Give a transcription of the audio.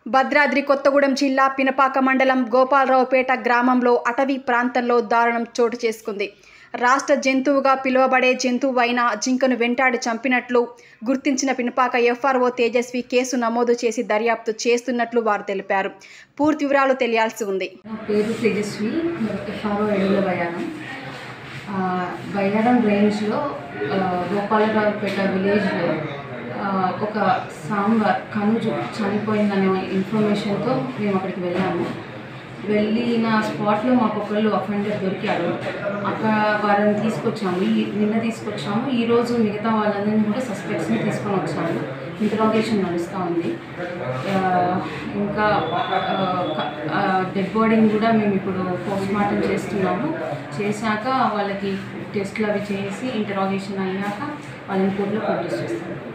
భద్రాద్రి కొత్తగూడెం జిల్లా పినపాక మండలం గోపాలరావుపేట గ్రామంలో అటవీ ప్రాంతంలో దారుణం చోటు చేసుకుంది రాష్ట్ర జంతువుగా పిలువబడే జంతువు అయిన జింకను వెంటాడి చంపినట్లు గుర్తించిన పినపాక ఎఫ్ఆర్ఓ తేజస్వి కేసు నమోదు చేసి దర్యాప్తు చేస్తున్నట్లు వారు తెలిపారు పూర్తి వివరాలు తెలియాల్సి ఉంది నా పేరు తేజస్వి ఎఫ్ఆర్ఓ ఎడుల బయానం ఆ, బయానం రేంజ్లో ఆ, గోపాలరావుపేట విలేజ్లో ఆ, ఒక సాంబార్ కనుజు చనిపోయిందనే ఇన్ఫర్మేషన్తో మేము అక్కడికి వెళ్ళాము వెళ్ళిన స్పాట్లో మాకు ఒకళ్ళు అఫెండర్ దొరికారు అక్కడ వారిని తీసుకొచ్చాము ఈ నిన్న తీసుకొచ్చాము ఈరోజు మిగతా వాళ్ళందరినీ కూడా సస్పెక్ట్స్ని తీసుకొని వచ్చాము ఇంటరాగేషన్ నడుస్తూ ఉంది ఆ, ఇంకా డెడ్ బాడీని కూడా మేము ఇప్పుడు పోస్ట్ మార్టం చేస్తున్నాము చేశాక వాళ్ళకి టెస్ట్లు అవి చేసి ఇంటరాగేషన్ అయ్యాక వాళ్ళని కోర్టులో ప్రొడ్యూస్ చేస్తాము